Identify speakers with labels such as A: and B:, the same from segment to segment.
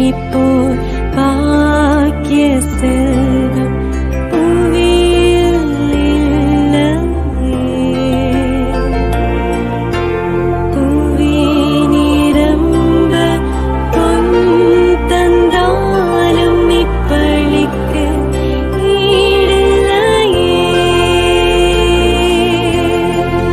A: போல் பாக்கிய செல்வம் புவியில் இல்லையே. புவி நிரம்ப பொன் தந்தாலும் இப்பளிக்கு ஈடில்லையே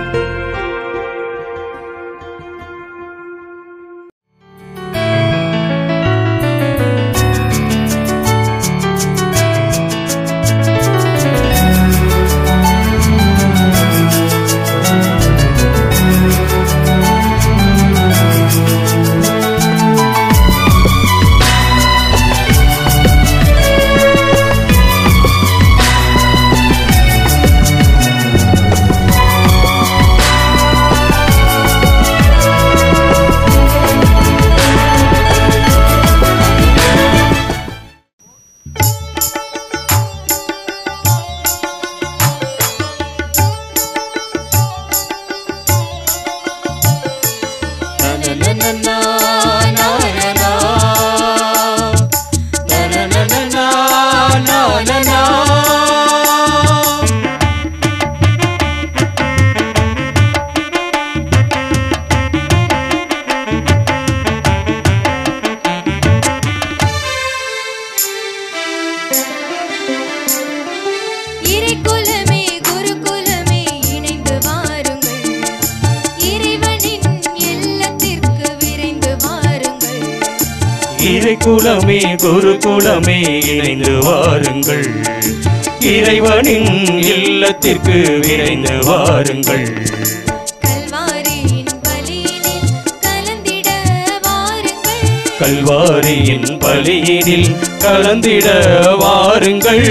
B: இறைக்குலமே குருகுலமே இணைந்து வாருங்கள் இறைவனின் இல்லத்திற்கு விரைந்து வாருங்கள்
C: இறை குலமே குரு குலமே இணைந்து வாருங்கள் இறைவனின் இல்லத்திற்கு விரைந்து வாருங்கள்
B: கல்வாரியின் பலியினில் கலந்திட வாருங்கள்
C: கல்வாரியின் பலியினில் கலந்திட வாருங்கள்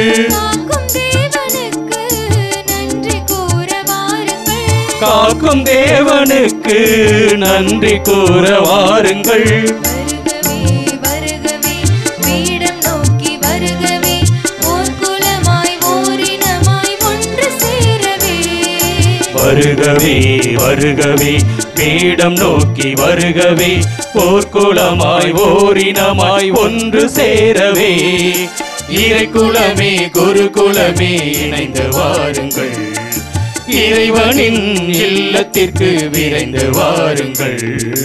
B: காக்கும் தேவனுக்கு நன்றி கூற வாருங்கள்
C: காக்கும் தேவனுக்கு நன்றி கூற வாருங்கள்
B: வருகவே வருகவே பீடம் நோக்கி வருகவே ஓர் குலமாய் ஓரினமாய் ஒன்று சேரவே
C: வருகவே வருகவே பீடம் நோக்கி வருகவே போர்க்குளமாய் ஓரினமாய் ஒன்று சேரவே இறை குலமே குரு குலமே இணைந்து வாருங்கள் இறைவனின் இல்லத்திற்கு விரைந்து வாருங்கள்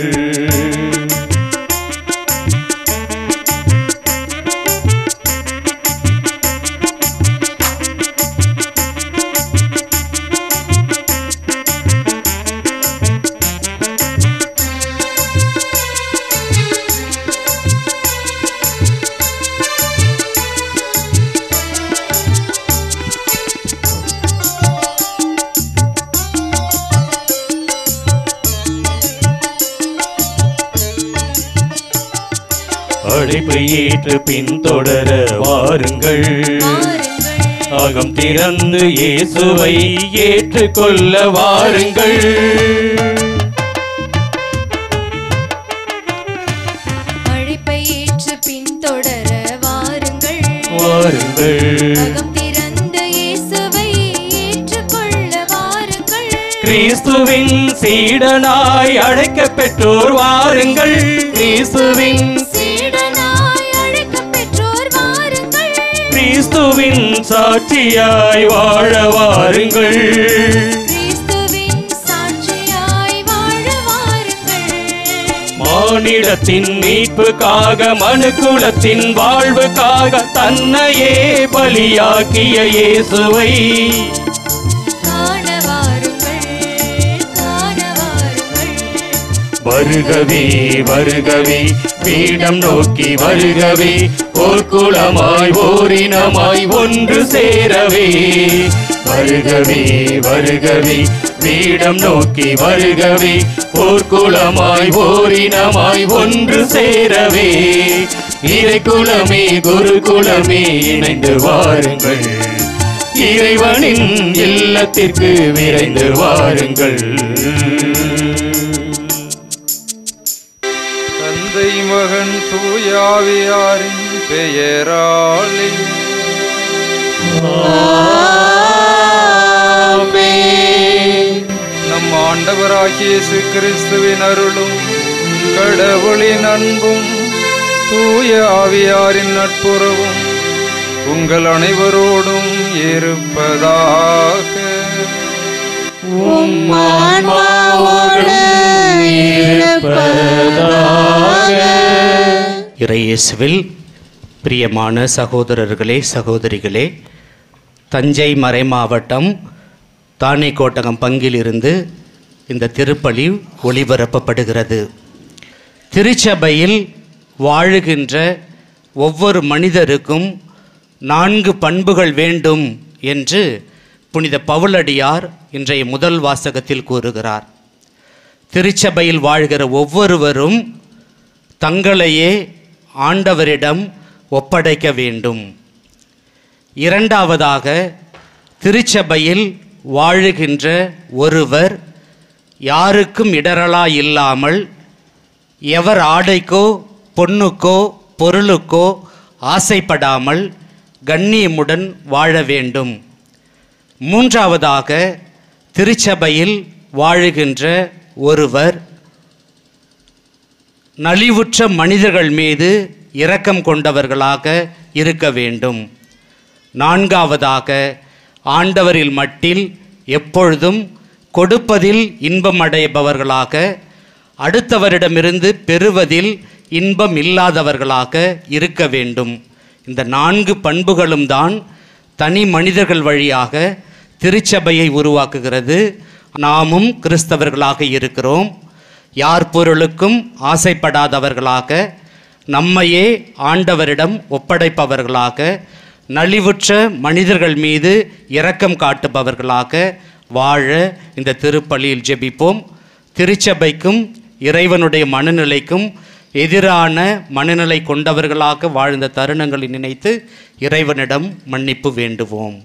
C: அழைப்பு ஏற்று பின்தொடர வாருங்கள்
B: வாருங்கள்
C: அகம் திறந்து இயேசுவை ஏற்றுக்கொள்ள வாருங்கள்
B: அழைப்பை ஏற்று பின்தொடர வாருங்கள்
C: வாருங்கள்
B: அகம் திறந்த இயேசுவை ஏற்றுக்கொள்ள வாருங்கள்
C: கிறிஸ்துவின் சீடனாய் அழைக்க பெற்றோர் வாருங்கள் கிறிஸ்துவின்
B: சீடனாய் அழைக்கப் பெற்றோர் வாருங்கள்
C: கிறிஸ்துவின் சாட்சியாய் வாழ வாருங்கள்
B: கிறிஸ்துவின் சாட்சியாய் வாழ வாருங்கள்
C: மானிடத்தின் மீட்புக்காக மனுக்குலத்தின் வாழ்வுக்காக தன்னையே பலியாக்கிய இயேசுவை
B: காண வாருங்கள் காண வாருங்கள்
C: வருகவே வருகவே பீடம் நோக்கி வருகவே ஓர் குலமாய் ஓரினமாய் ஒன்று சேரவே வருகவே வருகவே பீடம் நோக்கி வருகவே ஓர் குலமாய் ஓரினமாய் ஒன்று சேரவே இறை குலமே குரு குலமே இணைந்து வாருங்கள் இறைவனின் இல்லத்திற்கு விரைந்து வாருங்கள்
D: தந்தை மகன் தூயாவியாரின் பெயராலே நம் ஆண்டவராகிய இயேசு கிறிஸ்துவின் அருளும் கடவுளின் அன்பும் தூய ஆவியாரின் நட்புறவும் உங்கள் அனைவரோடும் இருப்பதாக
C: இறையேசுவில் பிரியமான சகோதரர்களே சகோதரிகளே தஞ்சை மறைமாவட்டம் தானைக்கோட்டகம் பங்கிலிருந்து இந்த திருப்பலி ஒளிபரப்பப்படுகிறது திருச்சபையில் வாழுகின்ற ஒவ்வொரு மனிதருக்கும் நான்கு பண்புகள் வேண்டும் என்று புனித பவுலடியார் இன்றைய முதல் வாசகத்தில் கூறுகிறார் திருச்சபையில் வாழ்கிற ஒவ்வொருவரும் தங்களையே ஆண்டவரிடம் ஒப்படைக்க வேண்டும் இரண்டாவதாக திருச்சபையில் வாழுகின்ற ஒருவர் யாருக்கும் இடரலா இல்லாமல் எவர் ஆடைக்கோ பொண்ணுக்கோ பொருளுக்கோ ஆசைப்படாமல் கண்ணியமுடன் வாழ வேண்டும் மூன்றாவதாக திருச்சபையில் வாழுகின்ற ஒருவர் நலிவுற்ற மனிதர்கள் மீது இரக்கம் கொண்டவர்களாக இருக்க வேண்டும் நான்காவதாக ஆண்டவரில் மட்டில் எப்பொழுதும் கொடுப்பதில் இன்பம் அடைபவர்களாக அடுத்தவரிடமிருந்து பெறுவதில் இன்பம் இல்லாதவர்களாக இருக்க வேண்டும் இந்த நான்கு பண்புகளும் தான் தனி மனிதர்கள் வழியாக திருச்சபையை உருவாக்குகிறது நாமும் கிறிஸ்தவர்களாக இருக்கிறோம் யார் பொருளுக்கும் ஆசைப்படாதவர்களாக நம்மையே ஆண்டவரிடம் ஒப்படைப்பவர்களாக நலிவுற்ற மனிதர்கள் மீது இரக்கம் காட்டுபவர்களாக வாழ இந்த திருப்பலியில் ஜெபிப்போம் திருச்சபைக்கும் இறைவனுடைய மனநிலைக்கும் எதிரான மனநிலை கொண்டவர்களாக வாழ்ந்த தருணங்களை நினைத்து இறைவனிடம் மன்னிப்பு வேண்டுவோம்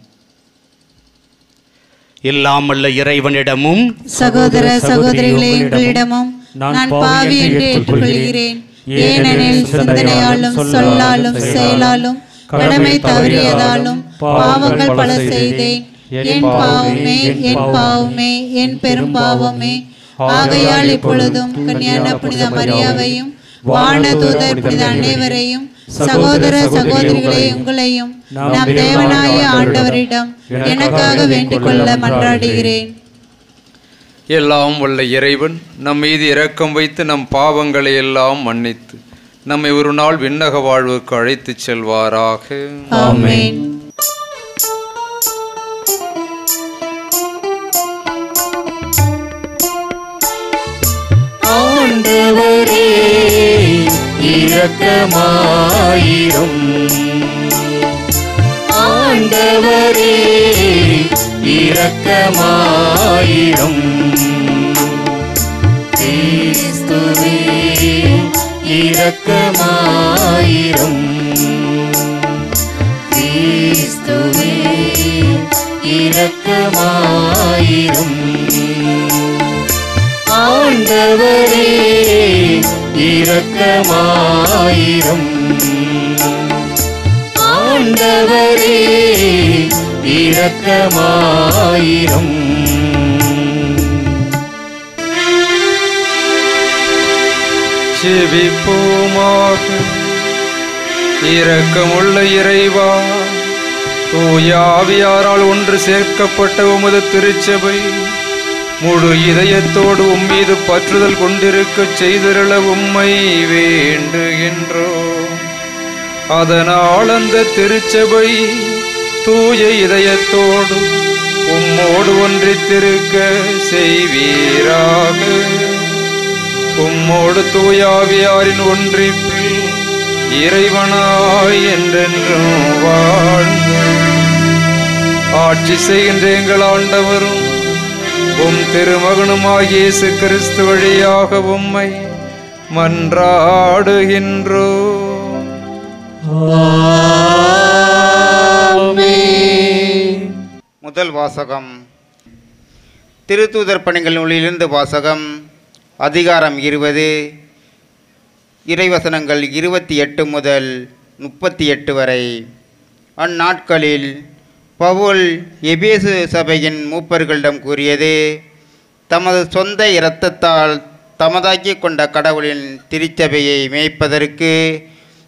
C: எல்லாமல்ல இறைவனிடமும்
E: சகோதர சகோதரிகளே உங்களிடமும் நான் பாவி என்று ஏற்றுக்கொள்கிறேன் ஏனெனில் சிந்தனையாலும் சொல்லாலும் செயலாலும் கடமை தவறியதாலும் பாவங்கள் பல செய்தேன் என் பாவமே என் பாவமே என் பெரும் பாவமே ஆகையால் இப்பொழுதும் கன்னியான புனித மரியாவையும் வான தூதர் புனித அனைவரையும் சகோதர சகோதரிகளே உங்களையும் நம் தேவனாய ஆண்டவரிடம் எனக்காக வேண்டிக் கொள்ள மன்றாடுகிறேன்
D: எல்லாம் வல்ல இறைவன் நம் மீது இரக்கம் வைத்து நம் பாவங்களை எல்லாம் மன்னித்து நம்மை ஒரு நாள் விண்ணக வாழ்வுக்கு அழைத்துச் செல்வாராக
E: ஆமென்
C: ஆண்டவரே இரக்கமாயிரும் ஆண்டவரே இரக்கமாயிரும் கிறிஸ்துவே இரக்கமாயிரும் கிறிஸ்துவே இரக்கமாயிரும் ஆண்டவரே இரக்கமாயிரும் ஆண்டவரே இரக்கமாயிரும்
D: செவிப்போமாக இரக்கமுள்ள இறைவா தூயாவியாரால் ஒன்று சேர்க்கப்பட்ட உமது திருச்சபை முழு இதயத்தோடு உம்மீது பற்றுதல் கொண்டிருக்கச் செய்திருள உம்மை வேண்டுகின்றோம் அதனால் அந்த திருச்சபை தூய இதயத்தோடு உம்மோடு ஒன்றித்திருக்க செய்வீராக உம்மோடு தூயாவியாரின் ஒன்றிப்பில் இறைவனாய் என்றென்றும் வாழ்ந்து ஆட்சி செய்கின்ற எங்கள் ஆண்டவரும் உம் திருமகனுமாகிய இயேசு கிறிஸ்து வழியாக உம்மை மன்றாடுகின்றோ
F: முதல் வாசகம் திருத்தூதர் பணிகள் நூலிலிருந்து வாசகம் அதிகாரம் இருபது இறைவசனங்கள் இருபத்தி எட்டு முதல் முப்பத்தி எட்டு வரை அந்நாட்களில் பவுல் எபேசு சபையின் மூப்பர்களிடம் கூறியது தமது சொந்த இரத்தத்தால் தமதாக்கிக் கொண்ட கடவுளின் திருச்சபையை மேய்ப்பதற்கு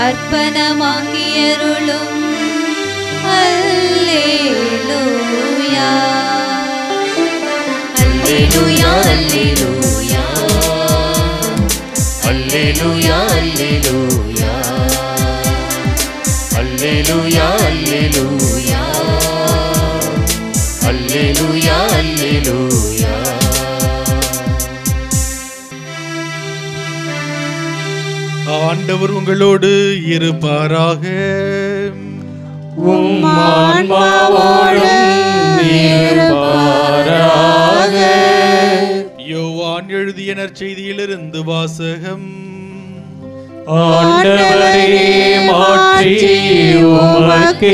B: அர்ப்பணமாக்கியருளும் அல்லேலூயா அல்லேலூயா அல்லேலூயா
C: அல்லேலூயா அல்லேலூயா அல்லேலூயா அல்லேலூயா அல்லேலூயா அல்லேலூயா
G: ஆண்டவர் உங்களோடு இருப்பாராக
C: உம் ஆன்மாவோடும் இருப்பாராக
G: யோவான் எழுதிய நற்செய்தியிலிருந்து வாசகம்
C: ஆண்டவரே மாற்றி உமக்கே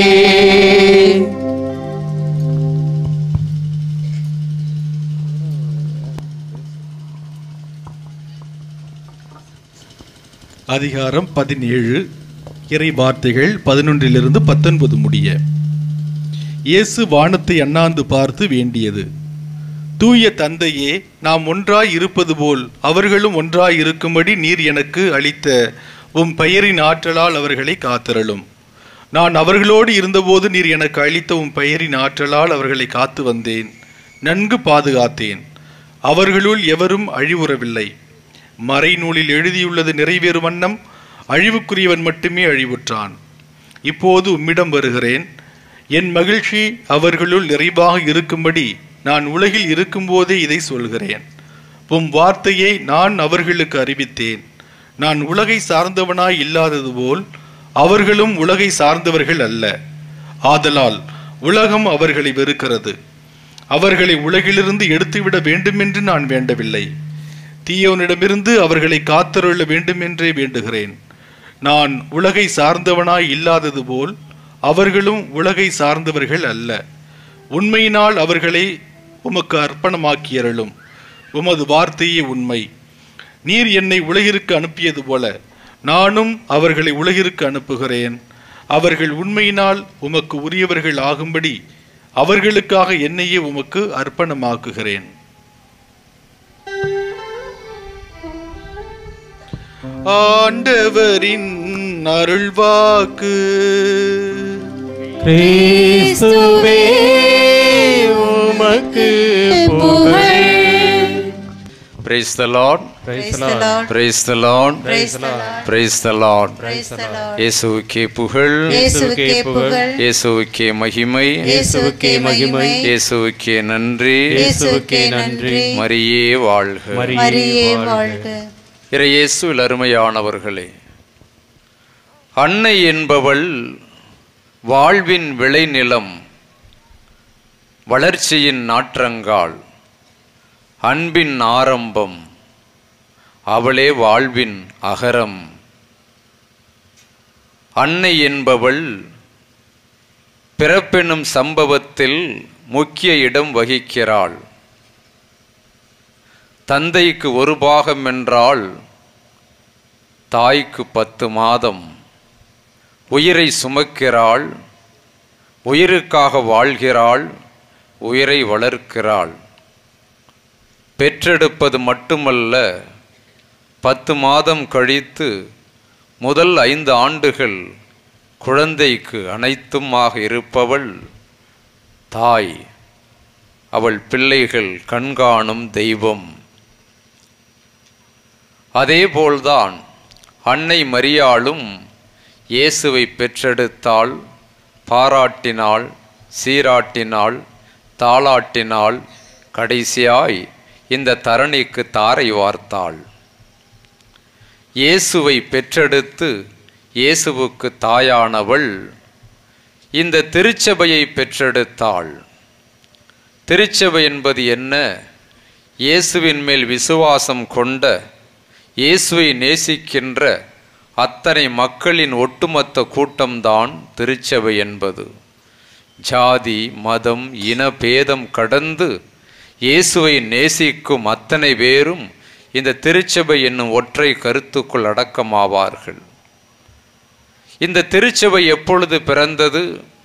G: அதிகாரம் பதினேழு இறை வார்த்தைகள் பதினொன்றிலிருந்து பத்தொன்பது முடிய இயேசு வானத்தை அண்ணாந்து பார்த்து வேண்டியது தூய தந்தையே நாம் ஒன்றாய் இருப்பது போல் அவர்களும் ஒன்றாய் இருக்கும்படி நீர் எனக்கு அளித்த உம் பெயரின் ஆற்றலால் அவர்களை காத்திரளும் நான் அவர்களோடு இருந்தபோது நீர் எனக்கு அளித்த உம் பெயரின் ஆற்றலால் அவர்களை காத்து வந்தேன் நன்கு பாதுகாத்தேன் அவர்களுள் எவரும் அழிவுறவில்லை மறைநூலில் எழுதியுள்ளது நிறைவேறும் வண்ணம் அழிவுக்குரியவன் மட்டுமே அழிவுற்றான் இப்போது உம்மிடம் வருகிறேன் என் மகிழ்ச்சி அவர்களுள் நிறைவாக இருக்கும்படி நான் உலகில் இருக்கும்போதே இதை சொல்கிறேன் உம் வார்த்தையை நான் அவர்களுக்கு அறிவித்தேன் நான் உலகை சார்ந்தவனாய் இல்லாதது போல் அவர்களும் உலகை சார்ந்தவர்கள் அல்ல ஆதலால் உலகம் அவர்களை வெறுக்கிறது அவர்களை உலகிலிருந்து எடுத்துவிட வேண்டுமென்று நான் வேண்டவில்லை தீயவனிடமிருந்து அவர்களை காத்தருள வேண்டுமென்றே வேண்டுகிறேன் நான் உலகை சார்ந்தவனாய் இல்லாதது போல் அவர்களும் உலகை சார்ந்தவர்கள் அல்ல உண்மையினால் அவர்களை உமக்கு அர்ப்பணமாக்கியருளும் உமது வார்த்தையே உண்மை நீர் என்னை உலகிற்கு அனுப்பியது போல நானும் அவர்களை உலகிற்கு அனுப்புகிறேன் அவர்கள் உண்மையினால் உமக்கு உரியவர்கள் ஆகும்படி அவர்களுக்காக என்னையே உமக்கு அர்ப்பணமாக்குகிறேன் ஆண்டவரின் அருள்வாக்கு
C: கிறிஸ்துவே உமக்கு புகழ்
D: Praise the Lord.
C: Praise the Lord.
D: Praise the Lord.
C: Praise the Lord.
D: Praise the Lord.
C: Praise the Lord.
D: இயேசுவுக்கே புகழ்
C: இயேசுவுக்கே புகழ்
D: இயேசுவுக்கே மகிமை
C: இயேசுவுக்கே மகிமை
D: இயேசுவுக்கே நன்றி
C: இயேசுவுக்கே நன்றி
D: மரியே வாழ்க
C: மரியே வாழ்க
D: இறையேசுவில் அருமையானவர்களே அன்னை என்பவள் வாழ்வின் விளைநிலம் வளர்ச்சியின் நாற்றங்கால் அன்பின் ஆரம்பம் அவளே வாழ்வின் அகரம் அன்னை என்பவள் பிறப்பெனும் சம்பவத்தில் முக்கிய இடம் வகிக்கிறாள் தந்தைக்கு ஒரு பாகம் என்றால் தாய்க்கு பத்து மாதம் உயிரை சுமக்கிறாள் உயிருக்காக வாழ்கிறாள் உயிரை வளர்க்கிறாள் பெற்றெடுப்பது மட்டுமல்ல பத்து மாதம் கழித்து முதல் ஐந்து ஆண்டுகள் குழந்தைக்கு அனைத்துமாக இருப்பவள் தாய் அவள் பிள்ளைகள் கண்காணும் தெய்வம் அதேபோல்தான் அன்னை மரியாளும் இயேசுவை பெற்றெடுத்தாள் பாராட்டினாள் சீராட்டினாள் தாளாட்டினாள் கடைசியாய் இந்த தரணிக்கு தாரை வார்த்தாள் இயேசுவை பெற்றெடுத்து இயேசுவுக்கு தாயானவள் இந்த திருச்சபையை பெற்றெடுத்தாள் திருச்சபை என்பது என்ன இயேசுவின் மேல் விசுவாசம் கொண்ட இயேசுவை நேசிக்கின்ற அத்தனை மக்களின் ஒட்டுமொத்த கூட்டம்தான் திருச்சபை என்பது ஜாதி மதம் இன பேதம் கடந்து இயேசுவை நேசிக்கும் அத்தனை பேரும் இந்த திருச்சபை என்னும் ஒற்றை கருத்துக்குள் அடக்கமாவார்கள் இந்த திருச்சபை எப்பொழுது பிறந்தது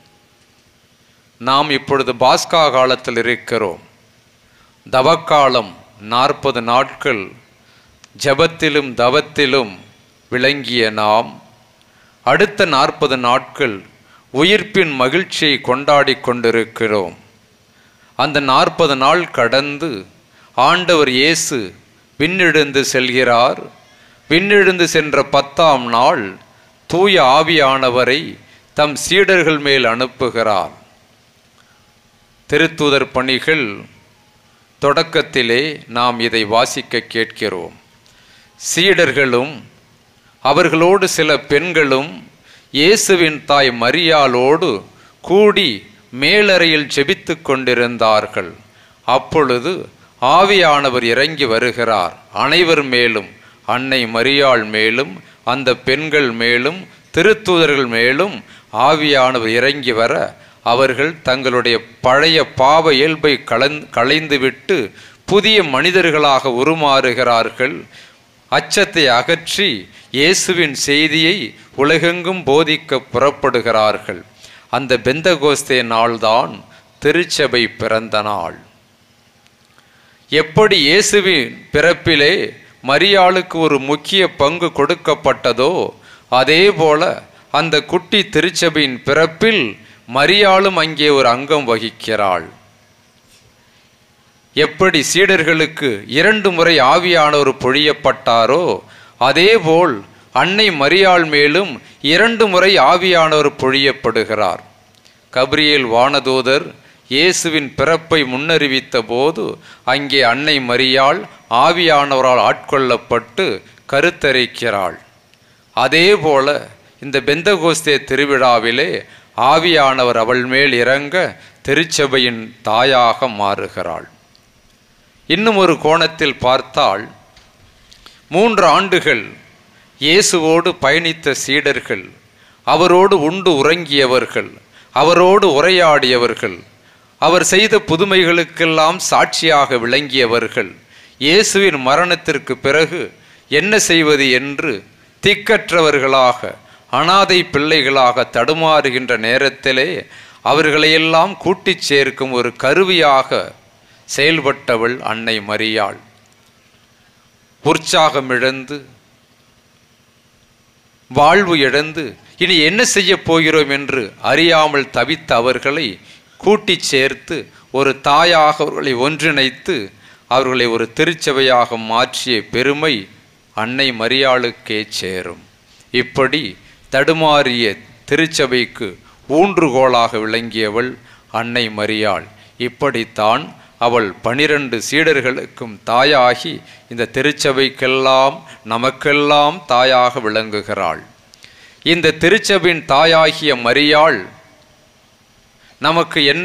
D: நாம் இப்பொழுது பாஸ்கா காலத்தில் இருக்கிறோம் தவக்காலம் நாற்பது நாட்கள் ஜபத்திலும் தவத்திலும் விளங்கிய நாம் அடுத்த நாற்பது நாட்கள் உயிர்ப்பின் மகிழ்ச்சியை கொண்டாடி கொண்டிருக்கிறோம் அந்த நாற்பது நாள் கடந்து ஆண்டவர் இயேசு விண்ணெழுந்து செல்கிறார் விண்ணெழுந்து சென்ற பத்தாம் நாள் தூய ஆவியானவரை தம் சீடர்கள் மேல் அனுப்புகிறார் திருத்தூதர் பணிகள் தொடக்கத்திலே நாம் இதை வாசிக்க கேட்கிறோம் சீடர்களும் அவர்களோடு சில பெண்களும் இயேசுவின் தாய் மரியாளோடு கூடி மேலறையில் ஜெபித்து கொண்டிருந்தார்கள் அப்பொழுது ஆவியானவர் இறங்கி வருகிறார் அனைவர் மேலும் அன்னை மரியாள் மேலும் அந்த பெண்கள் மேலும் திருத்தூதர்கள் மேலும் ஆவியானவர் இறங்கி வர அவர்கள் தங்களுடைய பழைய பாவ இயல்பை கலந் களைந்துவிட்டு புதிய மனிதர்களாக உருமாறுகிறார்கள் அச்சத்தை அகற்றி இயேசுவின் செய்தியை உலகெங்கும் போதிக்க புறப்படுகிறார்கள் அந்த பெந்தகோஸ்தே நாள்தான் திருச்சபை பிறந்த நாள் எப்படி இயேசுவின் பிறப்பிலே மரியாளுக்கு ஒரு முக்கிய பங்கு கொடுக்கப்பட்டதோ அதே போல அந்த குட்டி திருச்சபையின் பிறப்பில் மரியாளும் அங்கே ஒரு அங்கம் வகிக்கிறாள் எப்படி சீடர்களுக்கு இரண்டு முறை ஆவியானவர் பொழியப்பட்டாரோ அதேபோல் அன்னை மரியாள் மேலும் இரண்டு முறை ஆவியானவர் பொழியப்படுகிறார் கபிரியேல் வானதூதர் இயேசுவின் பிறப்பை முன்னறிவித்த போது அங்கே அன்னை மரியாள் ஆவியானவரால் ஆட்கொள்ளப்பட்டு கருத்தரிக்கிறாள் அதேபோல இந்த பெந்தகோஸ்தே திருவிழாவிலே ஆவியானவர் அவள் மேல் இறங்க திருச்சபையின் தாயாக மாறுகிறாள் இன்னும் ஒரு கோணத்தில் பார்த்தால் மூன்று ஆண்டுகள் இயேசுவோடு பயணித்த சீடர்கள் அவரோடு உண்டு உறங்கியவர்கள் அவரோடு உரையாடியவர்கள் அவர் செய்த புதுமைகளுக்கெல்லாம் சாட்சியாக விளங்கியவர்கள் இயேசுவின் மரணத்திற்கு பிறகு என்ன செய்வது என்று திக்கற்றவர்களாக அனாதை பிள்ளைகளாக தடுமாறுகின்ற நேரத்திலே அவர்களையெல்லாம் கூட்டிச் சேர்க்கும் ஒரு கருவியாக செயல்பட்டவள் அன்னை மரியாள் உற்சாகம் இழந்து வாழ்வு இழந்து இனி என்ன செய்ய போகிறோம் என்று அறியாமல் தவித்த அவர்களை கூட்டிச் சேர்த்து ஒரு தாயாக அவர்களை ஒன்றிணைத்து அவர்களை ஒரு திருச்சபையாக மாற்றிய பெருமை அன்னை மரியாளுக்கே சேரும் இப்படி தடுமாறிய திருச்சபைக்கு ஊன்றுகோலாக விளங்கியவள் அன்னை மரியாள் இப்படித்தான் அவள் பனிரெண்டு சீடர்களுக்கும் தாயாகி இந்த திருச்சபைக்கெல்லாம் நமக்கெல்லாம் தாயாக விளங்குகிறாள் இந்த திருச்சபையின் தாயாகிய மரியாள் நமக்கு என்ன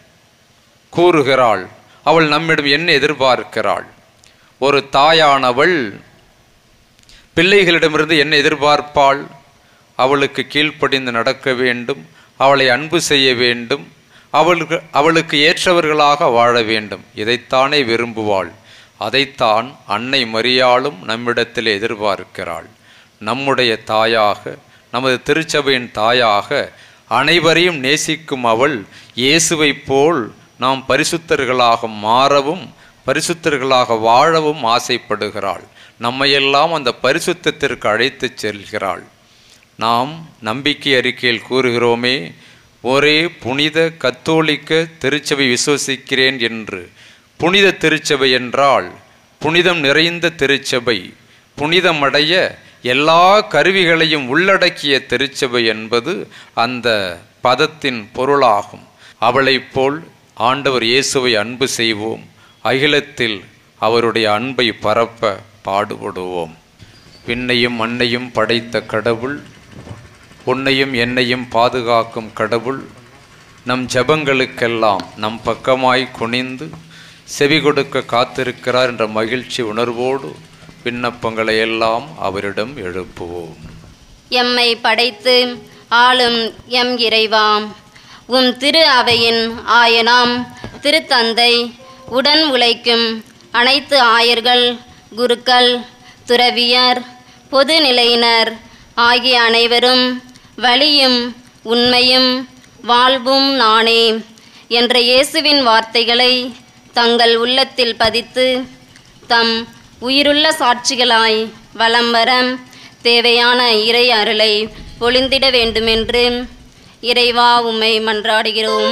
D: கூறுகிறாள் அவள் நம்மிடம் என்ன எதிர்பார்க்கிறாள் ஒரு தாயானவள் பிள்ளைகளிடமிருந்து என்ன எதிர்பார்ப்பாள் அவளுக்கு கீழ்ப்படிந்து நடக்க வேண்டும் அவளை அன்பு செய்ய வேண்டும் அவளுக்கு அவளுக்கு ஏற்றவர்களாக வாழ வேண்டும் இதைத்தானே விரும்புவாள் அதைத்தான் அன்னை மரியாளும் நம்மிடத்தில் எதிர்பார்க்கிறாள் நம்முடைய தாயாக நமது திருச்சபையின் தாயாக அனைவரையும் நேசிக்கும் அவள் இயேசுவைப் போல் நாம் பரிசுத்தர்களாக மாறவும் பரிசுத்தர்களாக வாழவும் ஆசைப்படுகிறாள் நம்மையெல்லாம் அந்த பரிசுத்தத்திற்கு அழைத்துச் செல்கிறாள் நாம் நம்பிக்கை அறிக்கையில் கூறுகிறோமே ஒரே புனித கத்தோலிக்க திருச்சபை விசுவசிக்கிறேன் என்று புனித திருச்சபை என்றால் புனிதம் நிறைந்த திருச்சபை புனிதமடைய எல்லா கருவிகளையும் உள்ளடக்கிய திருச்சபை என்பது அந்த பதத்தின் பொருளாகும் அவளைப் போல் ஆண்டவர் இயேசுவை அன்பு செய்வோம் அகிலத்தில் அவருடைய அன்பை பரப்ப பாடுபடுவோம் விண்ணையும் மண்ணையும் படைத்த கடவுள் உன்னையும் என்னையும் பாதுகாக்கும் கடவுள் நம் ஜெபங்களுக்கெல்லாம் நம் பக்கமாய் குனிந்து செவி கொடுக்க காத்திருக்கிறார் என்ற மகிழ்ச்சி உணர்வோடு விண்ணப்பங்களை எல்லாம் அவரிடம் எழுப்புவோம்
H: எம்மை படைத்து ஆளும் எம் இறைவாம் உம் திரு அவையின் ஆயனாம் திருத்தந்தை உடன் உழைக்கும் அனைத்து ஆயர்கள் குருக்கள் துறவியர் பொதுநிலையினர் ஆகிய அனைவரும் வழியும் உண்மையும் வாழ்வும் நானே என்ற இயேசுவின் வார்த்தைகளை தங்கள் உள்ளத்தில் பதித்து தம் உயிருள்ள சாட்சிகளாய் வலம் வர தேவையான இறை அருளை பொழிந்திட வேண்டுமென்று இறைவா உம்மை மன்றாடுகிறோம்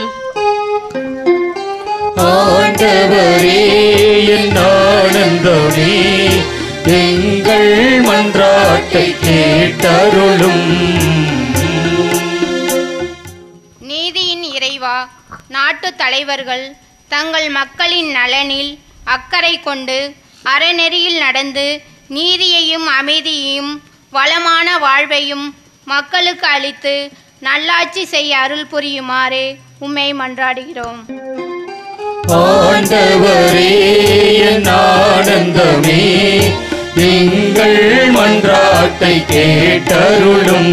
E: ஆண்டவரே என் ஆனந்தமே எங்கள் மன்றாட்டை கேட்டருளும்
I: நீதியின் இறைவா நாட்டு தலைவர்கள் தங்கள் மக்களின் நலனில் அக்கறை கொண்டு அறநெறியில் நடந்து நீதியையும் அமைதியையும் வளமான வாழ்வையும் மக்களுக்கு அளித்து நல்லாட்சி செய்ய அருள் புரியுமாறு உம்மை மன்றாடுகிறோம்
E: ஆண்டவரே என் ஆனந்தமே எங்கள் மன்றாட்டை கேட்டருளும்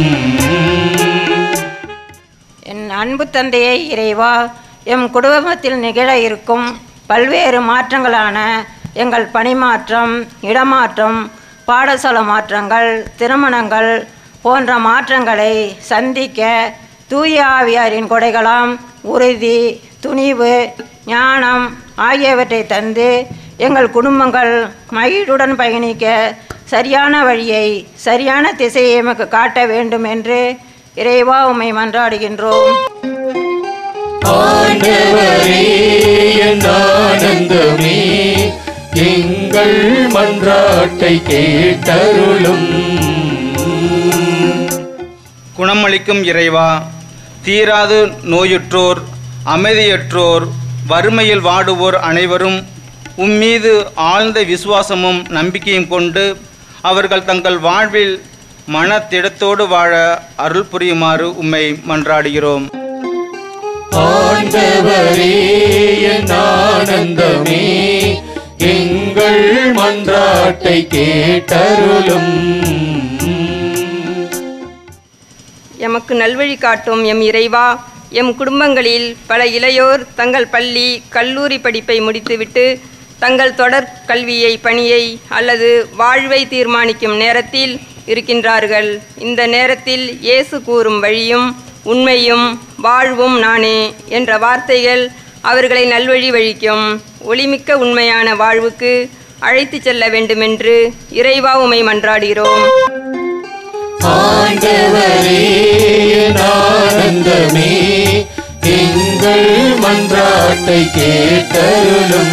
J: என் அன்பு தந்தையே இறைவா எம் குடும்பத்தில் நிகழ இருக்கும் பல்வேறு மாற்றங்களான எங்கள் பணிமாற்றம் இடமாற்றம் பாடசாலை மாற்றங்கள் திருமணங்கள் போன்ற மாற்றங்களை சந்திக்க தூய ஆவியாரின் கொடைகளாம் உறுதி துணிவு ஞானம் ஆகியவற்றை தந்து எங்கள் குடும்பங்கள் மகிழ்வுடன் பயணிக்க சரியான வழியை சரியான திசையை எமக்கு காட்ட வேண்டும் என்று இறைவா உம்மை மன்றாடுகின்றோம்
E: ஆண்டவரே என் ஆனந்தமே எங்கள் மன்றாட்டை கேட்டருளும்
F: குணமளிக்கும் இறைவா தீராது நோயுற்றோர் அமைதியற்றோர் வறுமையில் வாடுவோர் அனைவரும் உம்மீது ஆழ்ந்த விசுவாசமும் நம்பிக்கையும் கொண்டு அவர்கள் தங்கள் வாழ்வில் மனத்திடத்தோடு வாழ அருள் புரியுமாறு உம்மை மன்றாடுகிறோம்
E: ஆண்டவரே என் ஆனந்தமே எங்கள் மன்றாட்டை கேட்டருளும்
J: எமக்கு நல்வழி காட்டும் எம் இறைவா எம் குடும்பங்களில் பல இளையோர் தங்கள் பள்ளி கல்லூரி படிப்பை முடித்துவிட்டு தங்கள் தொடர் கல்வியை பணியை அல்லது வாழ்வை தீர்மானிக்கும் நேரத்தில் இருக்கின்றார்கள் இந்த நேரத்தில் இயேசு கூறும் வழியும் உண்மையும் வாழ்வும் நானே என்ற வார்த்தைகள் அவர்களை நல்வழி வழிக்கும் ஒளிமிக்க உண்மையான வாழ்வுக்கு அழைத்துச் செல்ல வேண்டுமென்று இறைவா உமை மன்றாடுகிறோம்
E: ஆண்டவரே என் ஆனந்தமே எங்கள் மன்றாட்டை கேட்டருளும்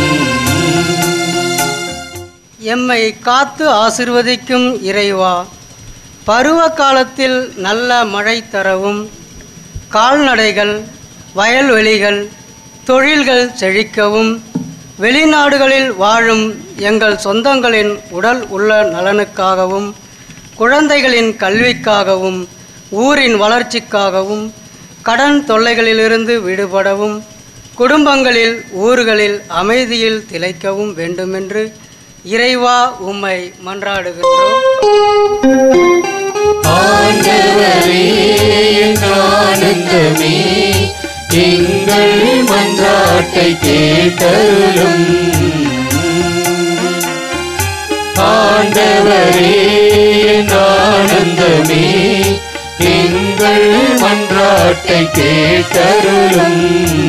K: எம்மை காத்து ஆசிர்வதிக்கும் இறைவா பருவ காலத்தில் நல்ல மழை தரவும் கால்நடைகள் வயல்வெளிகள் தொழில்கள் செழிக்கவும் வெளிநாடுகளில் வாழும் எங்கள் சொந்தங்களின் உடல் உள்ள நலனுக்காகவும் குழந்தைகளின் கல்விக்காகவும் ஊரின் வளர்ச்சிக்காகவும் கடன் தொல்லைகளிலிருந்து விடுபடவும் குடும்பங்களில் ஊர்களில் அமைதியில் திளைக்கவும் வேண்டுமென்று இறைவா உம்மை மன்றாடுகின்றோம்
E: ஆண்டவரே என் ஆனந்தமே எங்கள் மன்றாட்டை கேட்டருளும் ஆண்டவரே என் ஆனந்தமே எங்கள் மன்றாட்டை கேட்டருளும்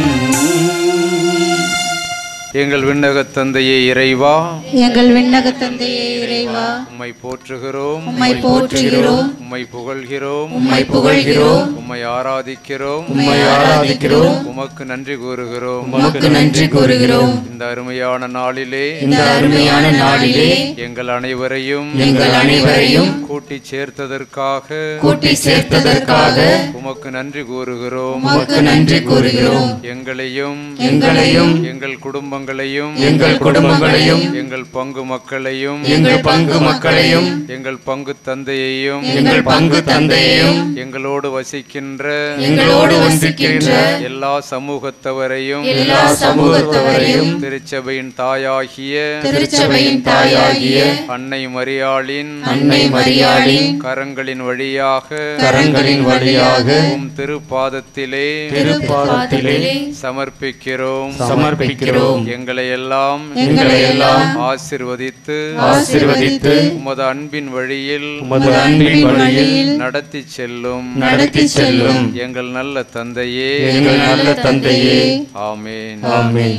D: எங்கள் விண்ணகத் தந்தையே இறைவா
C: எங்கள் விண்ணக தந்தையே இறைவா
D: உம்மை போற்றுகிறோம்
C: உம்மை போற்றுகிறோம்.
D: உம்மை புகழ்கிறோம்
C: உம்மை புகழ்கிறோம்.
D: உம்மை ஆராதிக்கிறோம்
C: உம்மை ஆராதிக்கிறோம்.
D: உமக்கு நன்றி கூறுகிறோம்
C: உமக்கு நன்றி கூறுகிறோம்.
D: இந்த அருமையான நாளிலே
C: இந்த அருமையான நாளிலே
D: எங்கள் அனைவரையும்
C: எங்கள் அனைவரையும்
D: கூட்டிச் சேர்த்ததற்காக
C: கூட்டிச் சேர்த்ததற்காக
D: உமக்கு நன்றி கூறுகிறோம்
C: உமக்கு நன்றி கூறுகிறோம்.
D: எங்களையும்
C: எங்களையும்
D: எங்கள் குடும்பங்களையும்
C: எங்கள் குடும்பங்களையும்
D: எங்கள் பங்கு மக்களையும்
C: எங்கள் பங்கு மக்களையும்
D: எங்கள் பங்கு தந்தையையும்
C: எங்கள் பங்கு தந்தையையும்
D: எங்களோடு வசிக்கின்ற
C: எங்களோடு வசிக்கின்ற
D: எல்லா சமூகத்தவரையும்
C: எல்லா சமூகத்தவரையும்
D: திருச்சபையின் தாயாகிய
C: திருச்சபையின் தாயாகிய
D: அன்னை மரியாளின்
C: அன்னை மரியாளின்
D: கரங்களின் வழியாக
C: கரங்களின் வழியாக
D: உம் திருப்பாதத்திலே
C: திருப்பாதத்திலே
D: சமர்ப்பிக்கிறோம்
C: சமர்ப்பிக்கிறோம்.
D: எங்களை எல்லாம்
C: எங்களை எல்லாம்
D: ஆசிர்வதித்து
C: ஆசீர்வதித்து
D: உமது அன்பின் வழியில்
C: உமது அன்பின் வழியில்
D: நடத்தி செல்லும்
C: நடத்திச் செல்லும்
D: எங்கள் நல்ல தந்தையே
C: எங்கள் நல்ல தந்தையே
D: ஆமென்
C: ஆமென்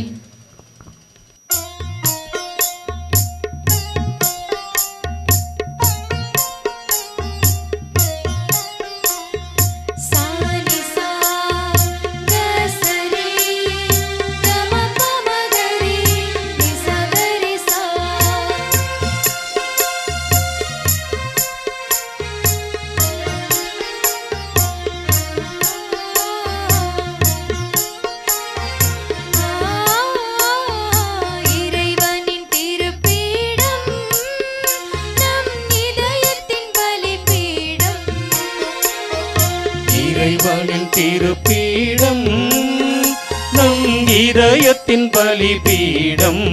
E: இறைவனின் திருப்பீடம் நம் இதயத்தின் பலிபீடம்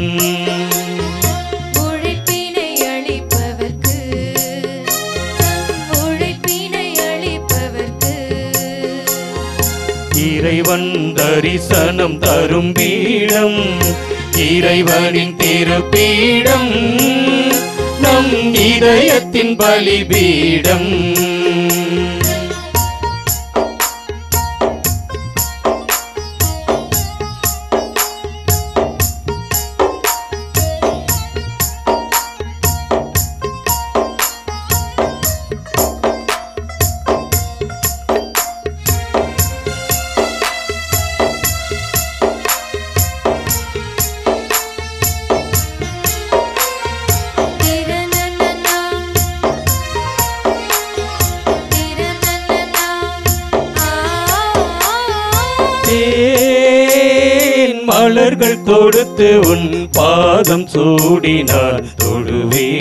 B: உழைப்பினை அளிப்பவர்க்கு தம் உழைப்பினை அளிப்பவர்க்கு
E: இறைவன் தரிசனம் தரும் பீடம் இறைவனின் திருப்பீடம் நம் இதயத்தின் பலிபீடம்
B: திரனனனா திரனனனா
E: தேன் மலர்கள் கொடுத்து உன் பாதம் சூடினார் தொழுவே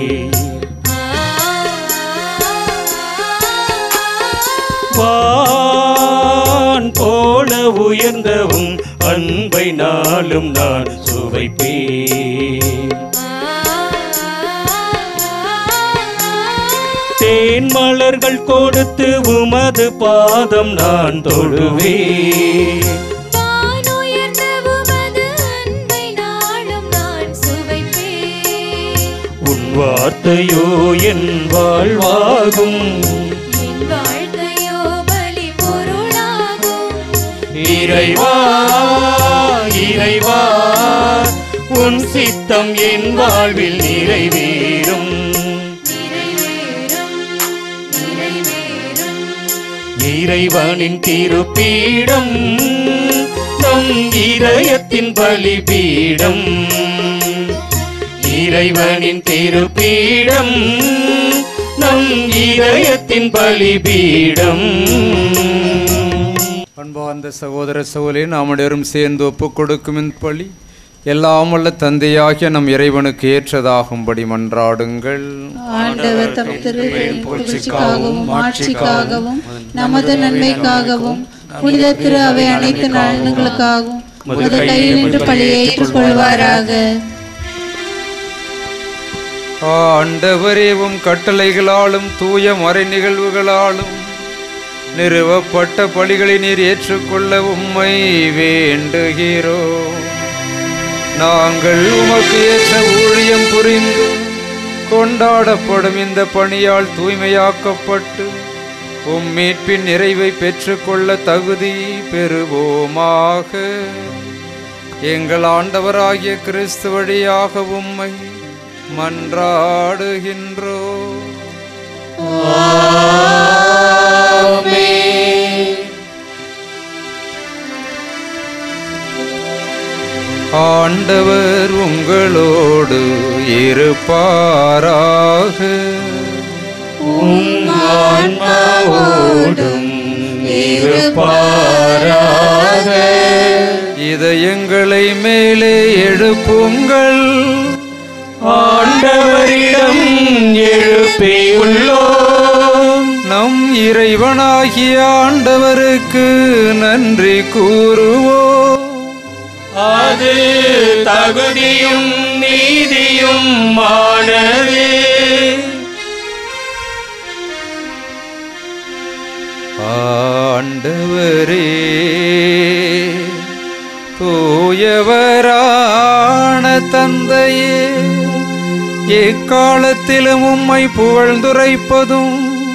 E: வான் போல உயர்ந்த உன் அன்பை நாளும் நான் சுவைப்பேன் தேன் மலர்கள் கொடுத்து உமது பாதம் நான் தொழுவேன்
B: வானுயர்ந்த உமது அன்பை நாளும் நான் சுவைப்பேன்
E: உன் வார்த்தையோ என் வாழ்வாகும்
B: என் வாழ்க்கையோ பலி பொருளாகும்
E: இறைவா இறைவா உன் சித்தம் என் வாழ்வில் நிறைவேறும்
B: நிறைவேறும் நிறைவேறும்
E: இறைவனின் திருப்பீடம் நம் இதயத்தின் பலிபீடம் இறைவனின் திருப்பீடம் நம் இதயத்தின் பலிபீடம்
D: அன்பார்ந்த சகோதர சகோதரி நாம் அனைவரும் சேர்ந்து ஒப்புக் கொடுக்கும் இந்த பலி எல்லாம் வல்ல தந்தையாகிய நம் இறைவனுக்கு ஏற்றதாகும்படி மன்றாடுங்கள்
L: ஆண்டவர் தம் திருவிழின் புகழ்ச்சிக்காகவும் ஆட்சிக்காகவும் நமது நன்மைக்காகவும் புனித திரு அவை அனைத்து நலன்களுக்காகவும் முது கையில் நின்று பழியை ஏற்றுக்கொள்வாராக
D: ஆண்டவரேவும் கட்டளைகளாலும் தூய மறை நிகழ்வுகளாலும் நிறுவப்பட்ட பலிகளை நீர் ஏற்றுக்கொள்ள உம்மை வேண்டுகிறோம் நாங்கள் உமக்கு ஏற்ற ஊழியம் புரிந்து கொண்டாடப்படும் இந்த பணியால் தூய்மையாக்கப்பட்டு உம் மீட்பின் நிறைவை பெற்றுக்கொள்ள தகுதி பெறுவோமாக எங்கள் ஆண்டவராகிய கிறிஸ்து வழியாக உம்மை மன்றாடுகின்றோ ஆண்டவர் உங்களோடு இருப்பாராக
E: ஆன்மாவோடும் இருப்பாராக
D: இதயங்களை மேலே எழுப்புங்கள்
E: ஆண்டவரிடம் எழுப்பியுள்ளோம்
D: நம் இறைவனாகிய ஆண்டவருக்கு நன்றி கூறுவோம்
E: அது தகுதியும் நீதியும் மானதே
D: ஆண்டவரே தூயவரான தந்தையே எக்காலத்திலும் உம்மை புகழ்ந்துரைப்பதும்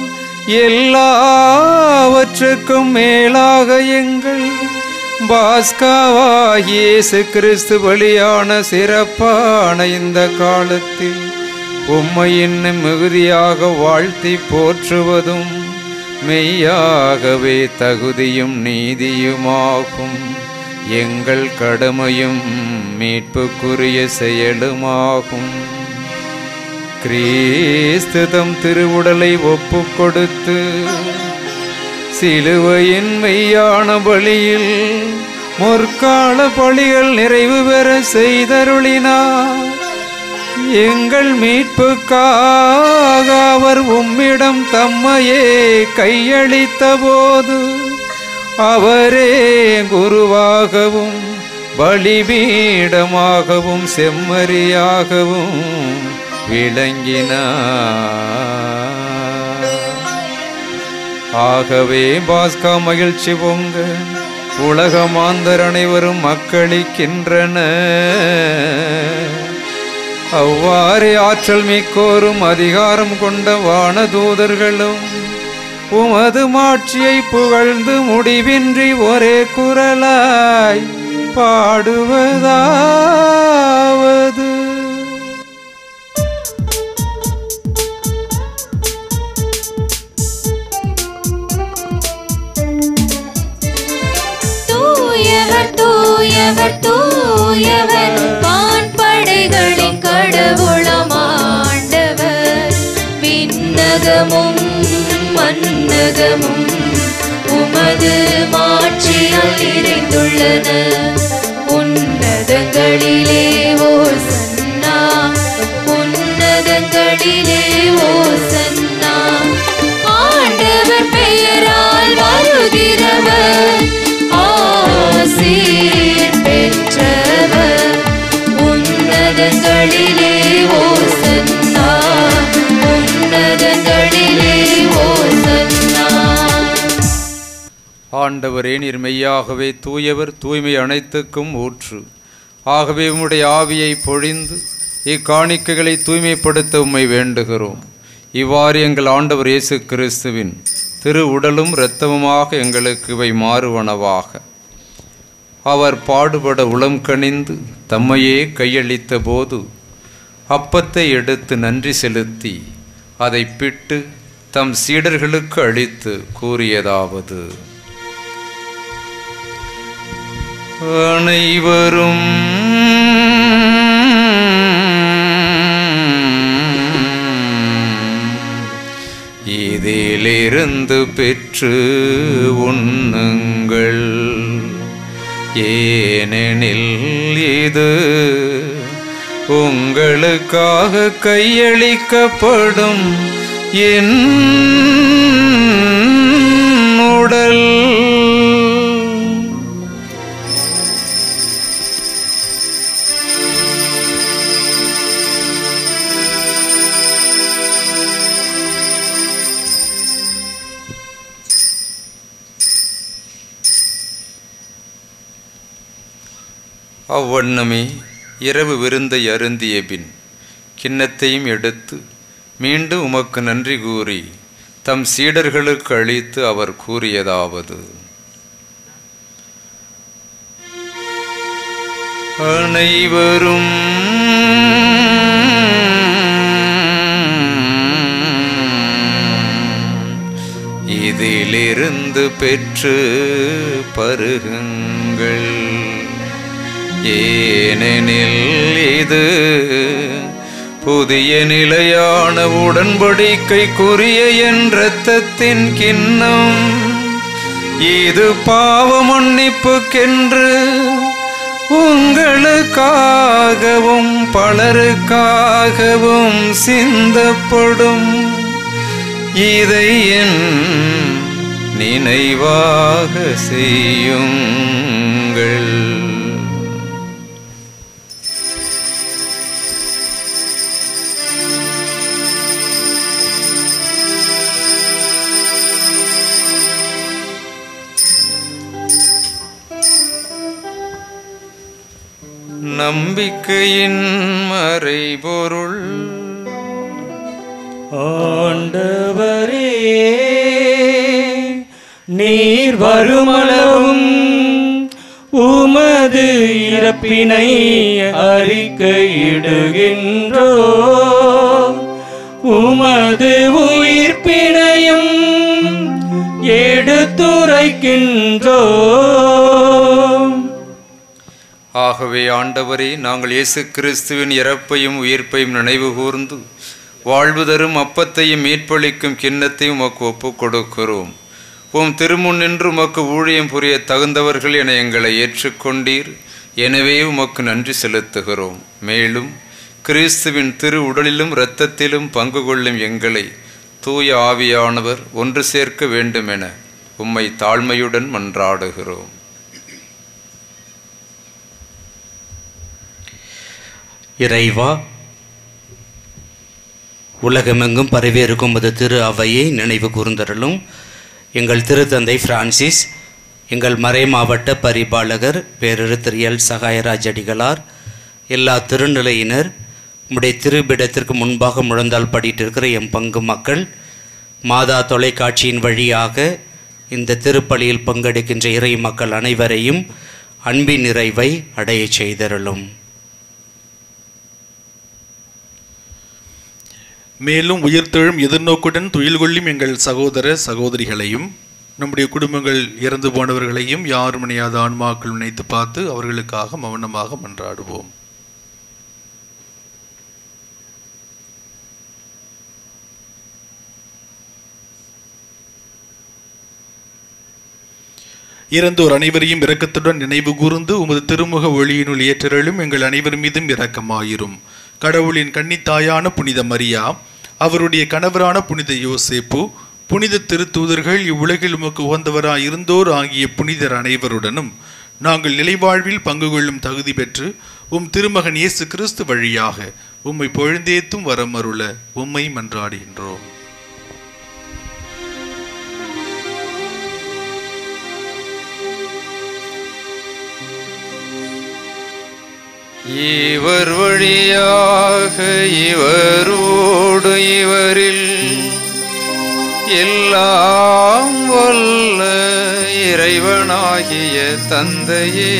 D: எல்லாவற்றுக்கும் மேலாக எங்கள் பாஸ்காவாகிய இயேசு கிறிஸ்து பலியான சிறப்பான இந்த காலத்தில் உம்மை இன்னும் மிகுதியாக வாழ்த்தி போற்றுவதும் மெய்யாகவே தகுதியும் நீதியுமாகும் எங்கள் கடமையும் மீட்புக்குரிய செயலுமாகும் கிறிஸ்து தம் திருவுடலை ஒப்புக் கொடுத்து சிலுவையின் மெய்யான பலியில் முற்கால பலிகள் நிறைவு பெற செய்தருளினார் எங்கள் மீட்புக்காக அவர் உம்மிடம் தம்மையே கையளித்த போது அவரே குருவாகவும் பலிபீடமாகவும் செம்மறியாகவும் விளங்கினார் ஆகவே பாஸ்கா மகிழ்ச்சி பொங்க உலக மாந்தர் அனைவரும் மக்களிக்கின்றன அவ்வாறே ஆற்றல் மிக்கோரும் அதிகாரம் கொண்ட வானதூதர்களும் உமது மாட்சியை புகழ்ந்து முடிவின்றி ஒரே குரலாய் பாடுவதாவது
B: தூயவர் தூயவர் தூயவர் வான்படைகளின் கடவுளம் ஆண்டவர் விண்ணகமும் மன்னகமும் உமது மாட்சியால் நிறைந்துள்ளன உன்னதங்களிலே ஓசன்னா உன்னதங்களிலே ஓசன்னா ஆண்டவர் பெயரால் வருகிறவர் ஆசீர் பெற்றவர் உன்னதங்களிலே ஓசன்னா உன்னதங்களிலே ஓசன்னா
D: ஆண்டவரே நீர் மெய்யாகவே தூயவர் தூய்மை அனைத்துக்கும் ஊற்று ஆகவே உம்முடைய ஆவியை பொழிந்து இக்காணிக்கைகளை தூய்மைப்படுத்த உம்மை வேண்டுகிறோம் இவ்வாறு எங்கள் ஆண்டவர் இயேசு கிறிஸ்துவின் திரு உடலும் இரத்தமுமாக எங்களுக்கு இவை மாறுவனவாக அவர் பாடுபட உளம் கனிந்து தம்மையே கையளித்த போது அப்பத்தை எடுத்து நன்றி செலுத்தி அதை பிட்டு தம் சீடர்களுக்கு அளித்து கூறியதாவது அனைவரும் இதிலிருந்து பெற்று உண்ணுங்கள் ஏனெனில் இது உங்களுக்காக கையளிக்கப்படும் என் உடல் அவ்வண்ணமே இரவு விருந்தை அருந்திய பின் கிண்ணத்தையும் எடுத்து மீண்டும் உமக்கு நன்றி கூறி தம் சீடர்களுக்கு அளித்து அவர் கூறியதாவது அனைவரும் இதிலிருந்து பெற்று பருகுங்கள் ஏனெனில் இது புதிய நிலையான உடன்படிக்கைக்குரிய என் இரத்தத்தின் கிண்ணம் இது பாவ மன்னிப்புக்கென்று உங்களுக்காகவும் பலருக்காகவும் சிந்தப்படும் இதை என் நினைவாக செய்யுங்கள் நம்பிக்கையின் மறைபொருள்
E: ஆண்டவரே நீர் வருமளவும் உமது இறப்பினை அறிக்கையிடுகின்றோ உமது உயிர்ப்பினையும் எடுத்துரைக்கின்றோ
D: ஆகவே ஆண்டவரே நாங்கள் இயேசு கிறிஸ்துவின் இறப்பையும் உயிர்ப்பையும் நினைவு கூர்ந்து வாழ்வு தரும் அப்பத்தையும் மீட்பளிக்கும் கிண்ணத்தையும் உமக்கு ஒப்புக் கொடுக்கிறோம் உம் திருமுன் நின்று உமக்கு ஊழியம் புரிய தகுந்தவர்கள் என எங்களை ஏற்றுக்கொண்டீர் எனவே உமக்கு நன்றி செலுத்துகிறோம் மேலும் கிறிஸ்துவின் திரு உடலிலும் இரத்தத்திலும் பங்கு கொள்ளும் எங்களை தூய ஆவியானவர் ஒன்று சேர்க்க வேண்டுமென உம்மை தாழ்மையுடன் மன்றாடுகிறோம்
C: இறைவா உலகமெங்கும் பரவியிருக்கும் உமது திரு அவையை நினைவு கூர்ந்தருளும் எங்கள் திருத்தந்தை பிரான்சிஸ் எங்கள் மறை மாவட்ட பரிபாலகர் பேரரு திரு எல் சகாயராஜ் அடிகளார் எல்லா திருநிலையினர் உம்முடைய திருபிடத்திற்கு முன்பாக முழந்தால் படிட்டு இருக்கிற எம் பங்கு மக்கள் மாதா தொலைக்காட்சியின் வழியாக இந்த திருப்பலியில் பங்கெடுக்கின்ற இறை மக்கள் அனைவரையும் அன்பின் நிறைவை அடையச் செய்தருளும்
G: மேலும் உயிர்த்தெழும் எதிர்நோக்குடன் துயில் கொள்ளும் எங்கள் சகோதர சகோதரிகளையும் நம்முடைய குடும்பங்கள் இறந்து போனவர்களையும் யாரும் இணையாத ஆன்மாக்கள் நினைத்து பார்த்து அவர்களுக்காக மௌனமாக மன்றாடுவோம் இறந்தோர் அனைவரையும் இரக்கத்துடன் நினைவு கூர்ந்து உமது திருமுக ஒளியினுள் ஏற்றருளும் எங்கள் அனைவர் மீதும் இரக்கமாயிரும் கடவுளின் கன்னித்தாயான புனித மரியா அவருடைய கணவரான புனித யோசேப்பு புனித திருத்தூதர்கள் இவ்வுலகில் உமக்கு உகந்தவராய் இருந்தோர் ஆகிய புனிதர் அனைவருடனும் நாங்கள் நிலைவாழ்வில் பங்கு கொள்ளும் தகுதி பெற்று உம் திருமகன் இயேசு கிறிஸ்து வழியாக உம்மை பொழுந்தேத்தும் வரம் அருள உம்மை மன்றாடுகின்றோம்
D: இவர் வழியாக இவரோடு இவரில் எல்லாம் வல்ல இறைவனாகிய தந்தையே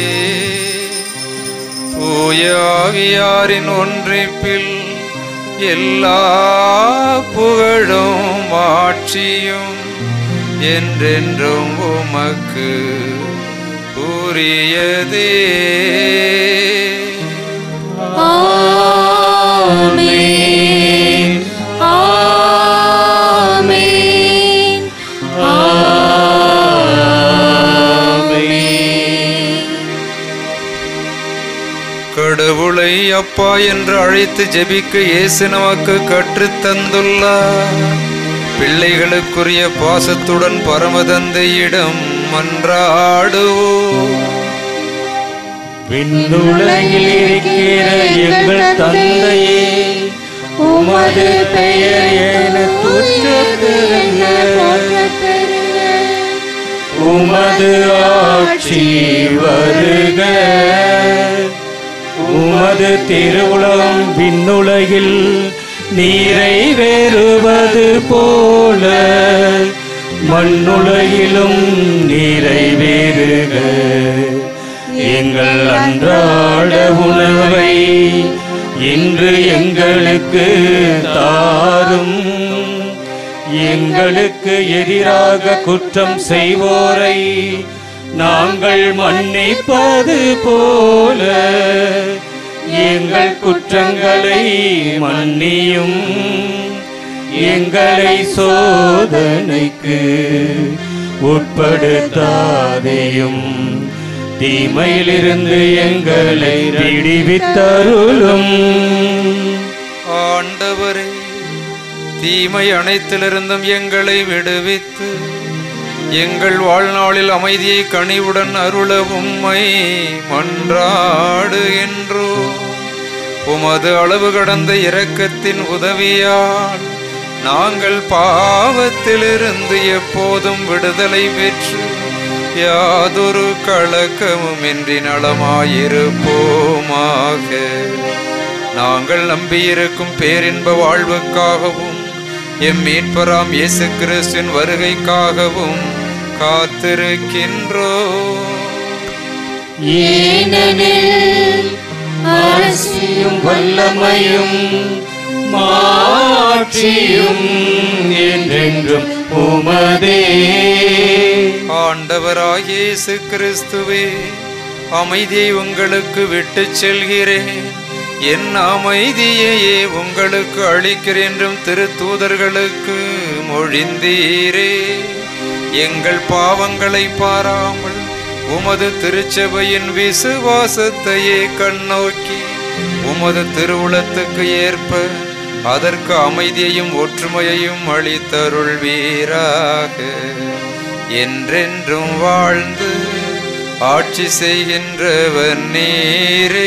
D: தூயாவியாரின் ஒன்றிப்பில் எல்லா புகழும் ஆட்சியும் என்றென்றும் உமக்கு உரியதே
A: ஆமென் ஆமென்
D: கடவுளை அப்பா என்று அழைத்து ஜெபிக்க இயேசு நமக்கு கற்றுத் தந்துள்ளார் பிள்ளைகளுக்குரிய பாசத்துடன் பரமதந்தையிடம் மன்றாடுவோம்
E: விண்ணுலகில் இருக்கிற எங்கள் தந்தையே உமது பெயர் என துற்றப்பெறுக உமது ஆட்சி வருக உமது திருவுளம் விண்ணுலகில் நிறைவேறுவது போல மண்ணுலகிலும் நிறைவேறுக எங்கள் அன்றாட உணவை இன்று எங்களுக்கு தாரும் எங்களுக்கு எதிராக குற்றம் செய்வோரை நாங்கள் மன்னிப்பது போல எங்கள் குற்றங்களை மன்னியும் எங்களை சோதனைக்கு உட்படுத்தாதேயும் தீமையிலிருந்து எங்களை விடுவித்தருளும்
D: ஆண்டவரே தீமை அனைத்திலிருந்தும் எங்களை விடுவித்து எங்கள் வாழ்நாளில் அமைதியை கனிவுடன் அருள உம்மை மன்றாடுகின்றோ உமது அளவு கடந்த இரக்கத்தின் உதவியால் நாங்கள் பாவத்திலிருந்து எப்போதும் விடுதலை பெற்று யாதொரு கலக்கமுமின்றி நலமாயிருப்போமாக நாங்கள் நம்பியிருக்கும் பேரின்ப வாழ்வுக்காகவும் எம் மீட்பராம் இயேசு கிறிஸ்துவின் வருகைக்காகவும் காத்திருக்கின்றோ
E: ஏனெனில் அரசியும் வல்லமையும் மாட்சியும் என்றென்றும் உமதே
D: ஆண்டவராகிய இயேசு கிறிஸ்துவே அமைதியை உங்களுக்கு விட்டுச் செல்கிறேன் என் அமைதியையே உங்களுக்கு அளிக்கிறேன் என்றும் திருத்தூதர்களுக்கு மொழிந்தீரே எங்கள் பாவங்களை பாராமல் உமது திருச்சபையின் விசுவாசத்தையே கண்ணோக்கி உமது திருவுளத்துக்கு ஏற்ப அதற்கு அமைதியையும் ஒற்றுமையையும் அளித்தருள்வீராக என்றென்றும் வாழ்ந்து ஆட்சி செய்கின்றவர் நீரே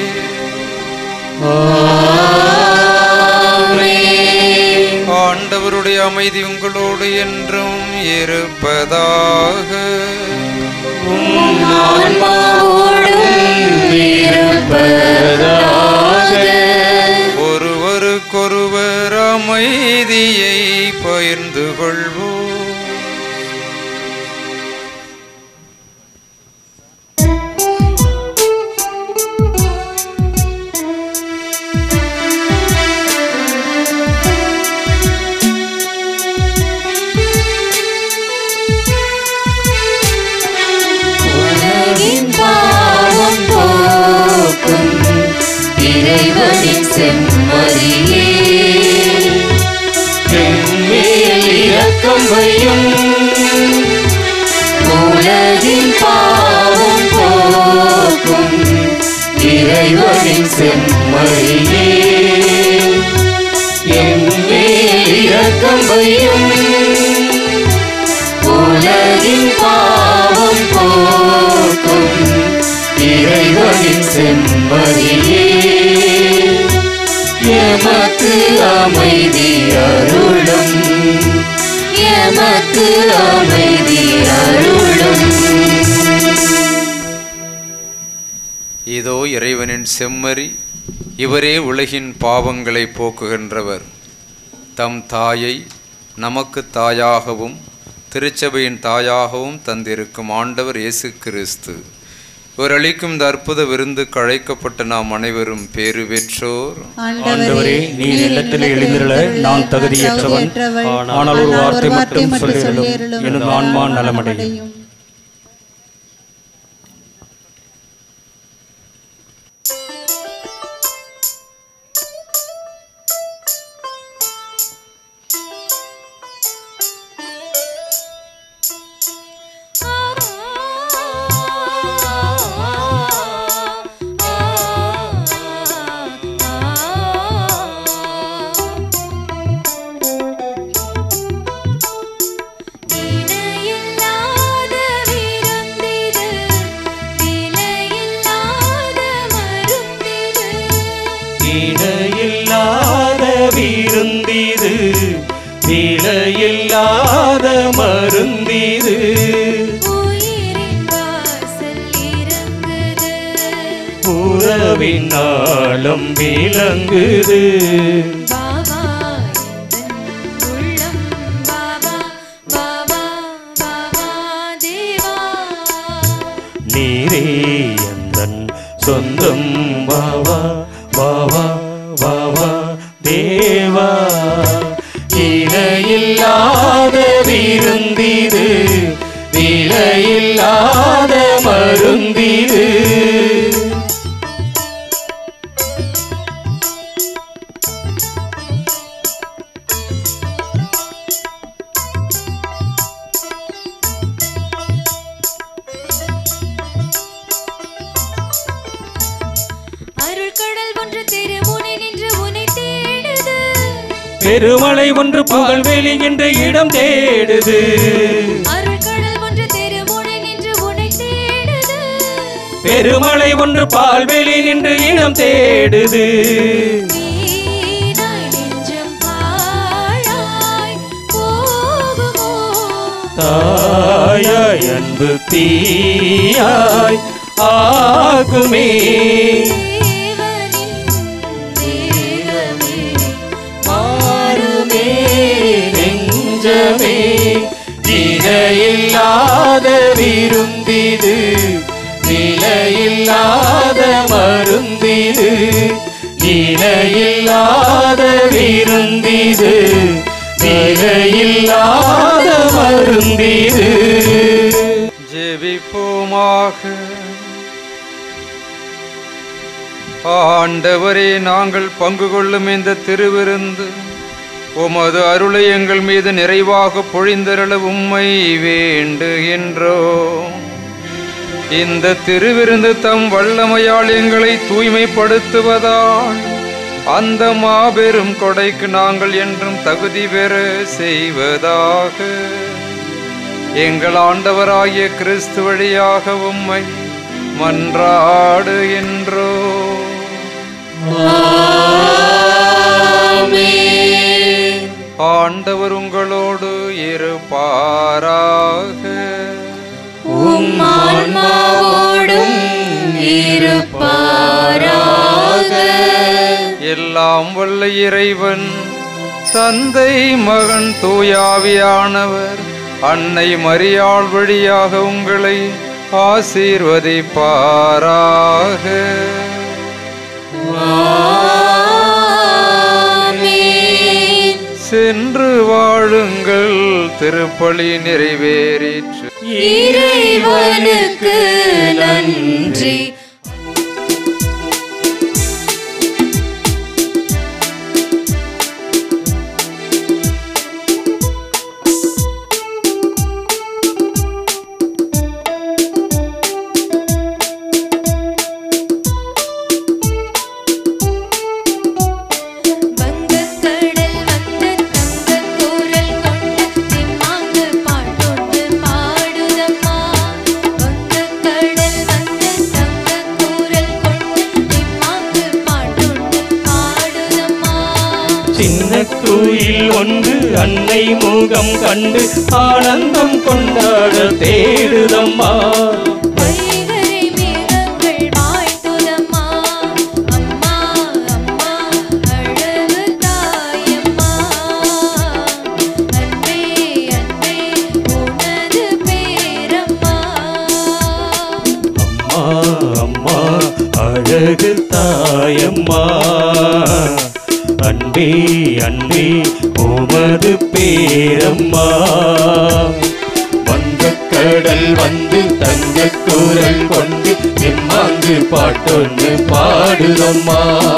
D: ஆண்டவருடைய அமைதி உங்களோடு என்றும் இருப்பதாக ஒருவருக்கொருவர் அமைதியை பகிர்ந்து கொள்வோம்
B: உலகின் பாவம் போக்கும் இறைவனின் செம்மறியே
E: எம்மேல் இரக்கம் வையும்
B: உலகின் பாவம் போக்கும் இறைவனின் செம்மறியே
E: எம்மேல் இரக்கம் வையும்
B: உலகின் பாவம் போக்கும் இறைவனின் செம்மறியே எமக்கு அமைதி அருளும் எமக்கு அமைதி அருளும்
D: இதோ இறைவனின் செம்மறி இவரே உலகின் பாவங்களை போக்குகின்றவர் தம் தாயை நமக்கு தாயாகவும் திருச்சபையின் தாயாகவும் தந்திருக்கும் ஆண்டவர் இயேசு கிறிஸ்து இவர் அளிக்கும் இந்த அற்புத விருந்துக்கு அழைக்கப்பட்ட நாம் அனைவரும் பேறு பெற்றோர்
E: ஆண்டவரே நீர் இல்லத்தில் எழுந்திருள நான் தகுதியற்றவன் ஆனால் ஒரு வார்த்தை மட்டும் சொல்லிடலும் எனது ஆன்மா நலமடையும்
B: இணையில்லாத விருந்திது, விலையில்லாத மருந்திது.
E: இடையில்லாத விருந்திது விலையில்லாத மருந்திது
B: உயிரின் வாசல் இறங்குது.
E: உறவின் நாளம் விளங்குது
B: பாவா எந்தன் உள்ளம் பாவா, பாவா, பாவா தேவா.
E: நீரே எந்தன் சொந்தம் வாவா வாவா வாவா தேவா இணையில்லாத விருந்திது விலையில்லாத மருந்திது
B: அருள்கடல் ஒன்று திருமுனை நின்று உன்னை தேடுது
E: பெருமலை ஒன்று புகழ்வெளி என்ற இடம் தேடுது
B: அருள்கடல் ஒன்று திருமுனை நின்று உன்னை தேடுது
E: பெருமலை ஒன்று பால்வெளி நின்று இடம் தேடுது
B: வீணாய் நெஞ்சம் பாழாய் போகுமோ
E: தாயாய் அன்பு தீயாய் ஆகுமே மாறுமே நெஞ்சமே இணையில்லாத விருந்திது நிலையில்லாத மருந்திது இணையில்லாத விருந்திது நிலையில்லாத மருந்திது
D: ஜெபிப்போமாக ஆண்டவரே நாங்கள் பங்கு கொள்ளும் இந்த திருவிருந்து உமது அருளை எங்கள் மீது நிறைவாக பொழிந்தருள உம்மை வேண்டுகின்றோம் இந்த திருவிருந்து தம் வல்லமையால் எங்களை தூய்மைப்படுத்துவதால் அந்த மாபெரும் கொடைக்கு நாங்கள் என்றும் தகுதி பெற செய்வதாக எங்கள் ஆண்டவராகிய கிறிஸ்து வழியாக உம்மை மன்றாடுகின்றோ ஆண்டவர் உங்களோடு இருப்பாராக
B: உம்மான்மாவோடும் இருப்பாராக
D: எல்லாம் வல்ல இறைவன் தந்தை மகன் தூயாவியானவர் அன்னை மரியாள் வழியாக உங்களை ஆசீர்வதிப்பாராக சென்று வாழுங்கள் திருப்பலி நிறைவேறிற்று
B: இறைவனுக்கு நன்றி வங்கக்கடல் வந்த தங்கக் குரல் கொண்ட திம்மாங்கு பாட்டொன்று பாடுதம்மா வங்கக்கடல் வந்த தங்கக் குரல் கொண்ட திம்மாங்கு பாட்டொன்று பாடுதம்மா
E: சின்ன குயில் ஒன்று அன்னை முகம் கண்டு ஆனந்தம் கொண்டாட தேடுதம்மா
B: வைகரை மேகங்கள் வாழ்த்துதம்மா அம்மா அம்மா அழகு தாயம்மா அன்பே அன்பே உனது பேரம்மா
E: அம்மா அம்மா அழகு தாயம்மா அன்பே அன்பே உமது பேரம்மா வங்கக்கடல் வந்து தங்க குரல் கொண்டு எம்மாங்கு பாட்டொன்று பாடுதம்மா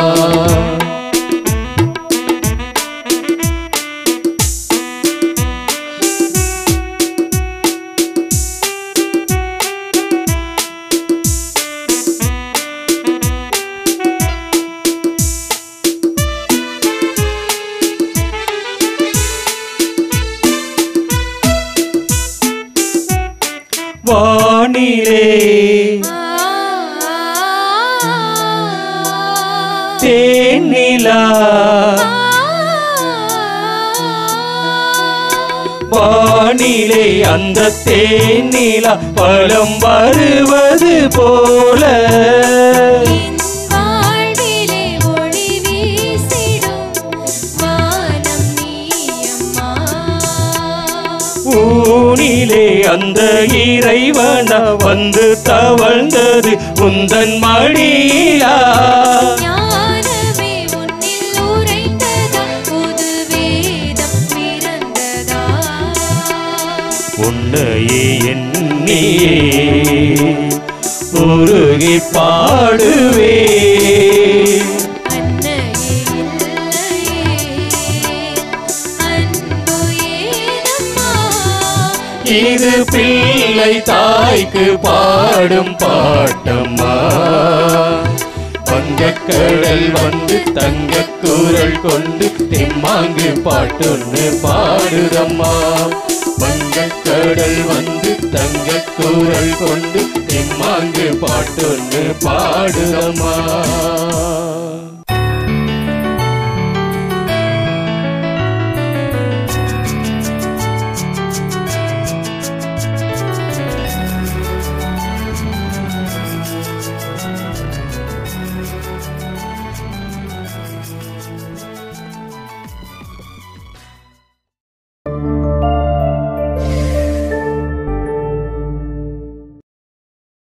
E: வானிலே தேனிலா வானிலே அந்த தேனிலா பழம் வருவது போல
B: வாழ்விலே ஒளி வீசிடும் வானம் நீயம்மா
E: ஊனிலே அந்த இறைவன வந்து தவழ்ந்தது உந்தன் மடியா
B: ஞானமே உன்னில் உரைத்ததா புது வேதம் பிறந்ததா
E: உன்னையே எண்ணியே உருகி பாடுவே
B: அன்னையே இல்லையே அன்பு ஏனம்மா
E: இது பிள்ளை தாய்க்கு பாடும் பாட்டம்மா வங்கக்கடல் வந்து தங்க குரல் கொண்டு தெம்மாங்கு பாட்டொன்னு பாடுதம்மா வங்கக்கடல் வந்து தங்க குரல் கொண்டு தெம்மாங்கு பாட்டொன்னு பாடுதம்மா